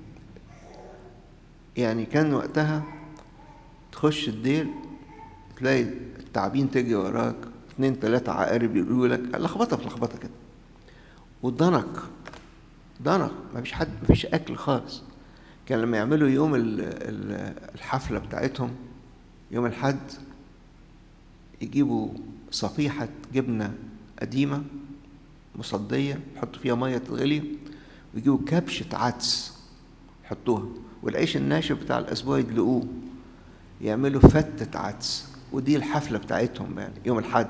يعني كان وقتها تخش الدير تلاقي التعابين تجي وراك اتنين تلاتة عقارب يقولوا لك لخبطة في لخبطة كده وضنك ضنك مفيش حد مفيش أكل خالص كان لما يعملوا يوم الحفلة بتاعتهم يوم الحد يجيبوا صفيحة جبنة قديمة مصدية يحطوا فيها مية تغلي ويجيبوا كبشة عدس يحطوها والعيش الناشف بتاع الأسبوع يدلقوه يعملوا فتة عدس ودي الحفلة بتاعتهم يعني يوم الحد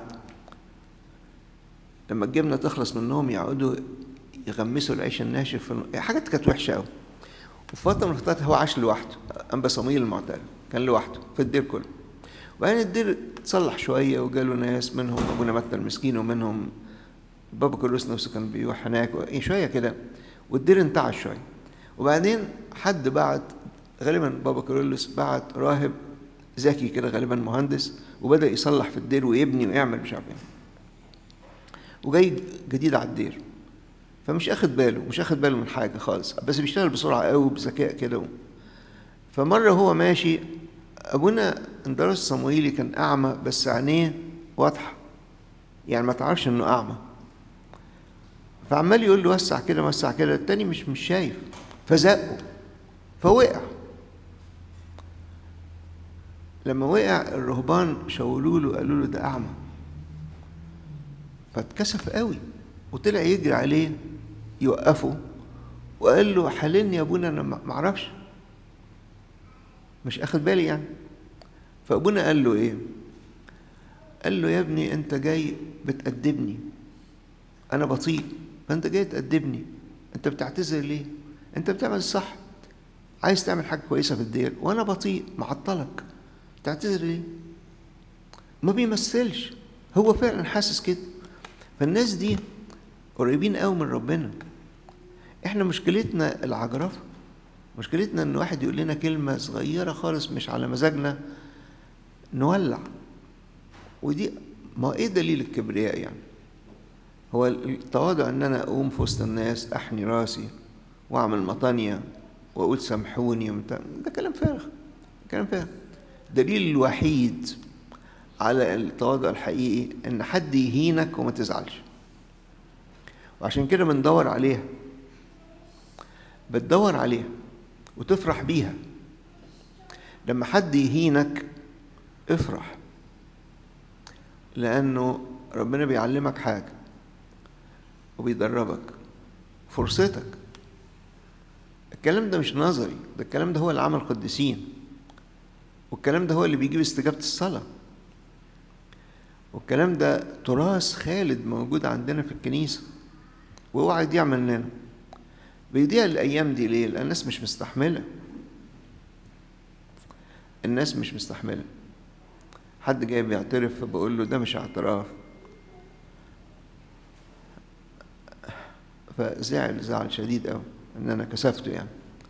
لما الجبنة تخلص منهم يقعدوا يغمسوا العيش الناشف في حاجات كانت وحشة قوي وفي فترة من الفترات هو عاش لوحده أنبا صمويل المعترف كان لوحده في الدير كله وبعدين الدير اتصلح شوية وجاله ناس منهم أبونا متى المسكين ومنهم بابا كروس نفسه كان بيروح هناك شوية كده والدير انتعش شوية وبعدين حد بعت غالبا بابا كارولوس بعت راهب ذكي كده غالبا مهندس وبدا يصلح في الدير ويبني ويعمل مش عارف ايه وجاي جديد على الدير فمش اخد باله مش اخد باله من حاجه خالص بس بيشتغل بسرعه قوي بذكاء كده فمره هو ماشي ابونا اندرس صمويلي كان اعمى بس عينيه واضحه يعني ما تعرفش انه اعمى فعمال يقول له وسع كده وسع كده التاني مش مش شايف فزقه فوقع لما وقع الرهبان شاولوا له قالوا له ده اعمى فاتكسف قوي وطلع يجري عليه يوقفه وقال له حللني يا ابونا انا ما اعرفش مش اخد بالي يعني فابونا قال له ايه قال له يا ابني انت جاي بتأدبني انا بطيء فانت جاي تأدبني انت بتعتذر ليه انت بتعمل الصح عايز تعمل حاجه كويسه في الدير وانا بطيء معطلك تعتذر ليه ما بيمثلش هو فعلا حاسس كده فالناس دي قريبين قوي من ربنا احنا مشكلتنا العجرفه مشكلتنا ان واحد يقول لنا كلمه صغيره خالص مش على مزاجنا نولع ودي ما ايه دليل الكبرياء يعني هو التواضع ان انا اقوم في وسط الناس احني راسي واعمل مطانية واقول سامحوني ده كلام فارغ كلام فارغ الدليل الوحيد على التواضع الحقيقي ان حد يهينك وما تزعلش وعشان كده بندور عليها بتدور عليها وتفرح بيها لما حد يهينك افرح لانه ربنا بيعلمك حاجه وبيدربك فرصتك الكلام ده مش نظري ده الكلام ده هو اللي عمل القديسين والكلام ده هو اللي بيجيب استجابة الصلاة والكلام ده تراث خالد موجود عندنا في الكنيسة واوعى يضيع مننا بيضيع الأيام دي ليه؟ لأن الناس مش مستحملة الناس مش مستحملة حد جاي بيعترف فبقول له ده مش اعتراف فزعل زعل شديد قوي ان انا كسفته يعني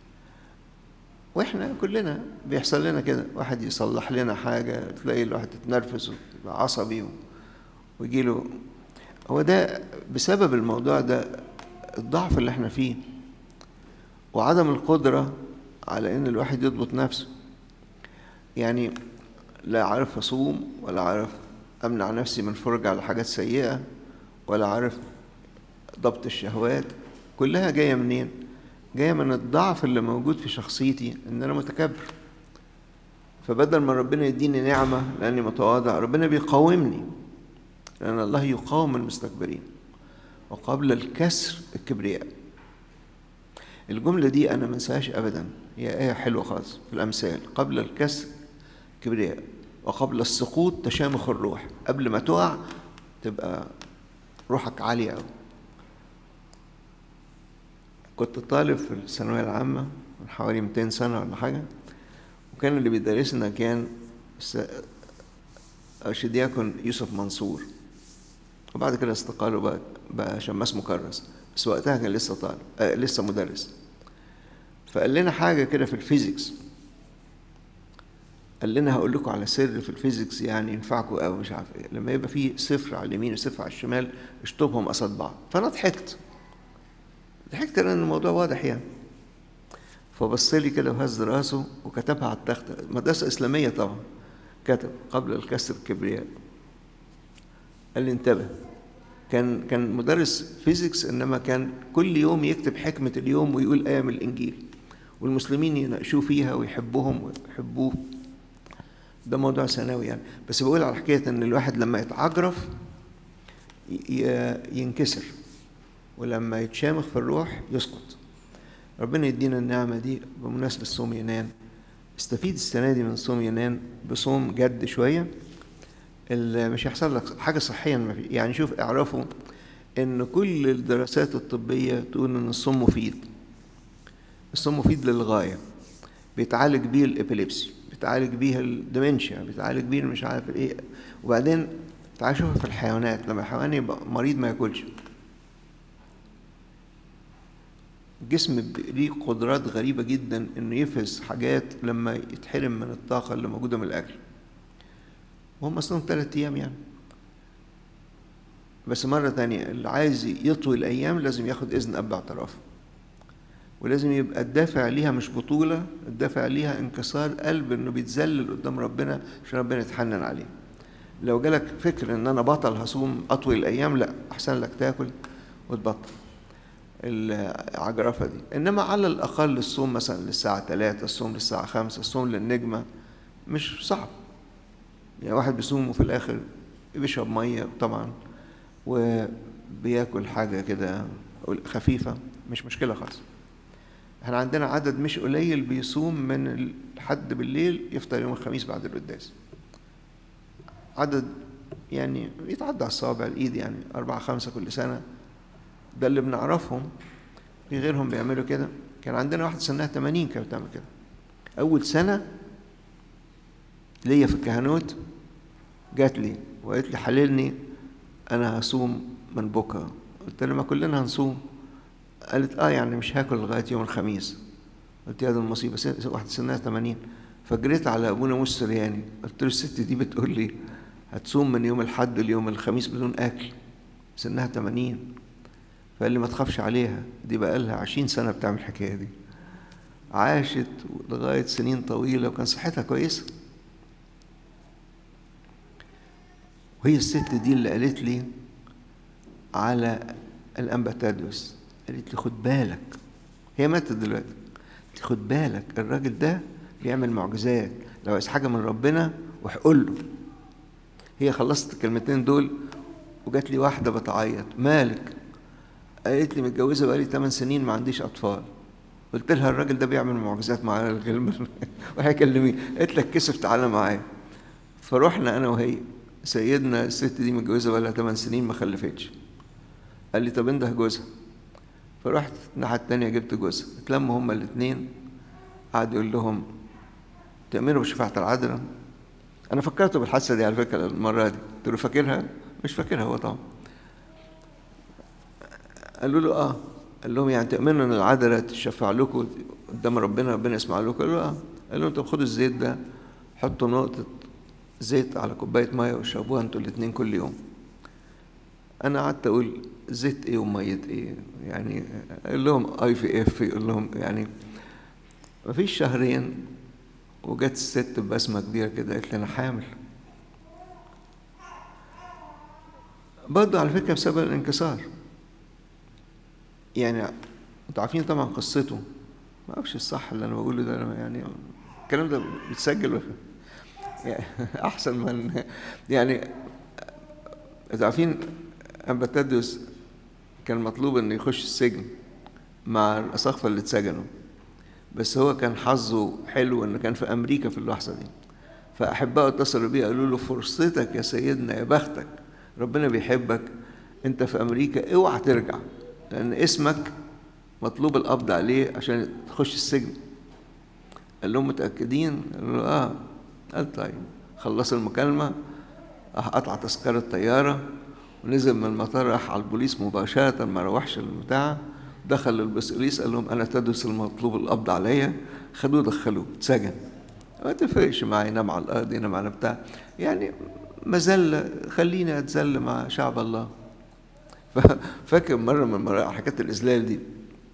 واحنا كلنا بيحصل لنا كده واحد يصلح لنا حاجة تلاقي الواحد يتنرفز ويبقى عصبي ويجي له هو ده بسبب الموضوع ده الضعف اللي احنا فيه وعدم القدرة على ان الواحد يضبط نفسه يعني لا عارف اصوم ولا عارف امنع نفسي من الفرجة على حاجات سيئة ولا عارف ضبط الشهوات كلها جاية منين؟ جاية من الضعف اللي موجود في شخصيتي إن أنا متكبر فبدل ما ربنا يديني نعمة لأني متواضع ربنا بيقاومني لأن الله يقاوم المستكبرين وقبل الكسر الكبرياء الجملة دي أنا ما انساهاش أبدا هي آية حلوة خالص في الأمثال قبل الكسر كبرياء وقبل السقوط تشامخ الروح قبل ما تقع تبقى روحك عالية أوي كنت طالب في الثانوية العامة من حوالي 200 سنة ولا حاجة وكان اللي بيدرسنا كان أرشدياكون يوسف منصور وبعد كده استقالوا بقى بقى شماس مكرس بس وقتها كان لسه طالب آه لسه مدرس فقال لنا حاجة كده في الفيزيكس قال لنا هقول لكم على سر في الفيزيكس يعني ينفعكم قوي مش عارف ايه لما يبقى في صفر على اليمين وصفر على الشمال اشطبهم قصاد بعض فانا ضحكت ضحكت لان الموضوع واضح يعني فبص لي كده وهز راسه وكتبها على التخت مدرسة إسلامية طبعا كتب قبل الكسر الكبرياء قال لي انتبه كان كان مدرس فيزيكس انما كان كل يوم يكتب حكمة اليوم ويقول آية من الإنجيل والمسلمين يناقشوه فيها ويحبوهم ويحبوه ده موضوع ثانوي يعني بس بقول على حكاية إن الواحد لما يتعجرف ينكسر ولما يتشامخ في الروح يسقط ربنا يدينا النعمة دي بمناسبة صوم يناير استفيد السنة دي من صوم يناير بصوم جد شوية مش هيحصل لك حاجة صحيا ما في يعني شوف اعرفوا ان كل الدراسات الطبية تقول ان الصوم مفيد الصوم مفيد للغاية بيتعالج بيه الابيليبسي بيتعالج بيه الدمنشيا بيتعالج بيه مش عارف ايه وبعدين تعال شوفها في الحيوانات لما الحيوان يبقى مريض ما ياكلش الجسم ليه قدرات غريبة جدا انه يفرز حاجات لما يتحرم من الطاقة اللي موجودة من الأكل وهم أصلا ثلاث أيام يعني بس مرة تانية اللي عايز يطوي الأيام لازم ياخد إذن أب اعترافه ولازم يبقى الدافع ليها مش بطولة الدافع ليها انكسار قلب إنه بيتذلل قدام ربنا عشان ربنا يتحنن عليه لو جالك فكر إن أنا بطل هصوم أطوي الأيام لا أحسن لك تاكل وتبطل العجرفة دي إنما على الأقل الصوم مثلا للساعة 3 الصوم للساعة 5 الصوم للنجمة مش صعب يعني واحد بيصوم وفي الآخر بيشرب مية طبعا وبياكل حاجة كده خفيفة مش مشكلة خالص احنا عندنا عدد مش قليل بيصوم من الحد بالليل يفطر يوم الخميس بعد القداس عدد يعني يتعدى على الصوابع الايد يعني أربعة خمسة كل سنة ده اللي بنعرفهم في غيرهم بيعملوا كده كان عندنا واحد سنها 80 كانت بتعمل كده أول سنة ليا في الكهنوت جات لي وقالت لي حللني أنا هصوم من بكرة قلت لها ما كلنا هنصوم قالت اه يعني مش هاكل لغاية يوم الخميس قلت يا ده المصيبة واحدة سنها 80 فجريت على أبونا موسى سرياني قلت له الست دي بتقول لي هتصوم من يوم الحد ليوم الخميس بدون أكل سنها 80 فقال لي ما تخافش عليها دي بقى لها 20 سنة بتعمل الحكاية دي عاشت لغاية سنين طويلة وكان صحتها كويسة وهي الست دي اللي قالت لي على الأنباتادوس قالت لي خد بالك هي ماتت دلوقتي قالت لي خد بالك الراجل ده بيعمل معجزات لو عايز حاجة من ربنا روح قول له هي خلصت الكلمتين دول وجات لي واحدة بتعيط مالك قالت لي متجوزة بقالي 8 سنين ما عنديش أطفال قلت لها الراجل ده بيعمل معجزات معانا الكلمة وهي كلميه قالت لك كسف تعالى معايا فروحنا أنا وهي سيدنا الست دي متجوزة بقالها 8 سنين ما خلفتش قال لي طب انده جوزها فرحت الناحية التانية جبت جوزها اتلموا هما الاتنين قعد يقول لهم تأمروا بشفاعة العذراء أنا فكرته بالحادثة دي على فكرة المرة دي قلت له فاكرها مش فاكرها هو طبعا قالوا له اه قال لهم يعني تأمنوا ان العذراء تشفع لكم قدام ربنا ربنا يسمع لكم قالوا اه قال لهم طب خدوا الزيت ده حطوا نقطة زيت على كوباية مية واشربوها انتوا الاتنين كل يوم انا قعدت اقول زيت ايه ومية ايه يعني قال لهم اي في اف يقول لهم يعني مفيش شهرين وجت الست ببسمة كبيرة كده قالت لي انا حامل برضه على فكرة بسبب الانكسار يعني انتوا عارفين طبعا قصته ما اعرفش الصح اللي انا بقوله ده يعني الكلام ده بيتسجل يعني احسن من يعني انتوا عارفين امباتادوس كان مطلوب انه يخش السجن مع الاساقفه اللي اتسجنوا بس هو كان حظه حلو انه كان في امريكا في اللحظه دي فاحبائه اتصلوا بيه قالوا له فرصتك يا سيدنا يا بختك ربنا بيحبك انت في امريكا اوعى ترجع لان اسمك مطلوب القبض عليه عشان تخش السجن قال لهم متاكدين قالوا له اه قال طيب خلص المكالمه راح قطع تذكره طياره ونزل من المطار راح على البوليس مباشره ما روحش البتاع دخل البوليس قال لهم انا تدرس المطلوب القبض عليا خدوه دخلوه اتسجن ما تفرقش معايا ينام على الارض ينام على بتاع يعني مذلة خليني اتذل مع شعب الله فاكر مرة من مرة حكاية الإذلال دي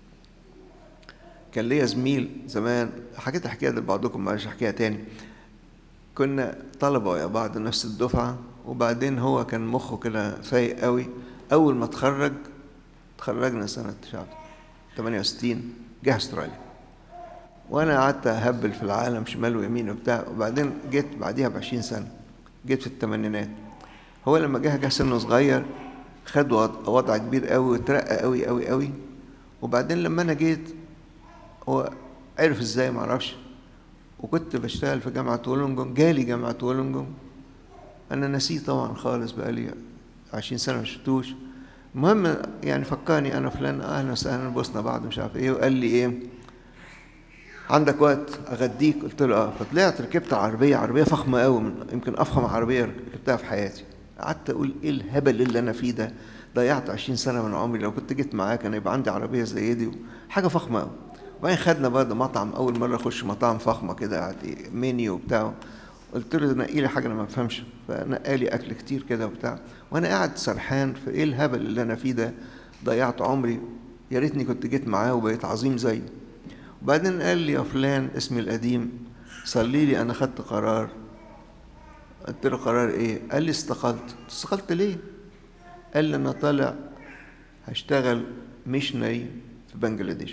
كان ليا زميل زمان حكيت الحكاية دي لبعضكم معلش احكيها تاني كنا طلبة ويا بعض نفس الدفعة وبعدين هو كان مخه كده فايق قوي أول ما اتخرج اتخرجنا سنة شعب 68 جه استراليا وانا قعدت اهبل في العالم شمال ويمين وبتاع وبعدين جيت بعديها ب 20 سنه جيت في الثمانينات هو لما جه جه سنه صغير خد وضع كبير قوي وترقى قوي قوي قوي وبعدين لما انا جيت هو عرف ازاي ما اعرفش وكنت بشتغل في جامعه وولنجون جالي جامعه وولنجون انا نسيه طبعا خالص بقالي 20 سنه ما شفتوش المهم يعني فكرني انا فلان اهلا وسهلا بوسنا بعض مش عارف ايه وقال لي ايه عندك وقت اغديك قلت له اه فطلعت ركبت عربيه عربيه فخمه قوي يمكن افخم عربيه ركبتها في حياتي قعدت اقول ايه الهبل اللي انا فيه ده ضيعت 20 سنه من عمري لو كنت جيت معاه كان يبقى عندي عربيه زي دي حاجه فخمه قوي وبعدين خدنا برضه مطعم اول مره اخش مطاعم فخمه كده منيو وبتاع قلت له نقي لي حاجه انا ما بفهمش فنقى لي اكل كتير كده وبتاع وانا قاعد سرحان في ايه الهبل اللي انا فيه ده ضيعت عمري يا ريتني كنت جيت معاه وبقيت عظيم زيه وبعدين قال لي يا فلان اسمي القديم صلي لي انا خدت قرار قلت له قرار ايه قال لي استقلت استقلت ليه قال لي انا طالع هشتغل ميشنري في بنجلاديش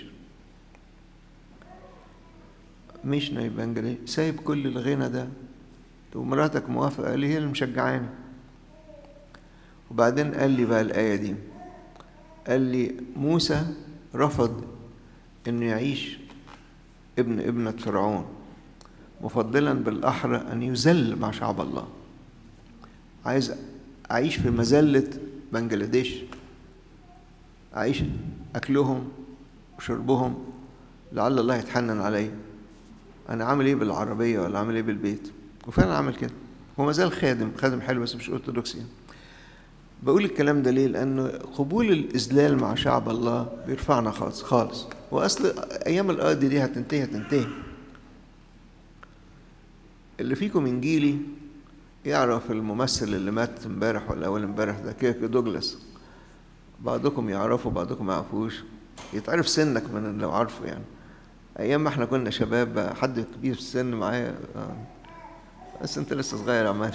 ميشنري بنجلاديش سايب كل الغنى ده ومراتك موافقة قال لي هي اللي مشجعاني وبعدين قال لي بقى الآية دي قال لي موسى رفض انه يعيش ابن ابنة فرعون مفضلا بالأحرى أن يذل مع شعب الله عايز أعيش في مذلة بنجلاديش أعيش أكلهم وشربهم لعل الله يتحنن عليا أنا عامل إيه بالعربية ولا عامل إيه بالبيت وفعلا عامل كده هو ما زال خادم خادم حلو بس مش أرثوذكسي يعني. بقول الكلام ده ليه؟ لأنه قبول الإذلال مع شعب الله بيرفعنا خالص خالص وأصل أيام الأرض دي هتنتهي هتنتهي اللي فيكم إنجيلي يعرف الممثل اللي مات امبارح ولا أول امبارح ده كيرك دوجلاس بعضكم يعرفه بعضكم ما يعرفوش يتعرف سنك من لو عارفه يعني أيام ما احنا كنا شباب حد كبير في السن معايا بس انت لسه صغير عمال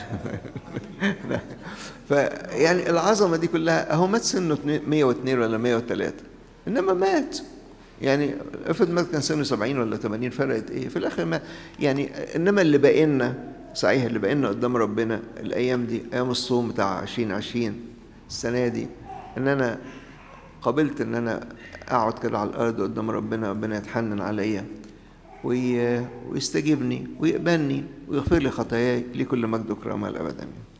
فيعني العظمه دي كلها اهو مات سنه 102 ولا 103 انما مات يعني افرض مات كان سنه 70 ولا 80 فرقت ايه في الاخر ما يعني انما اللي باقي لنا صحيح اللي باقي لنا قدام ربنا الايام دي ايام الصوم بتاع 2020 السنه دي ان انا قبلت ان انا اقعد كده على الارض قدام ربنا ربنا يتحنن عليا ويستجيبني ويقبلني ويغفر لي خطاياي لكل مجد وكرامه الابد امين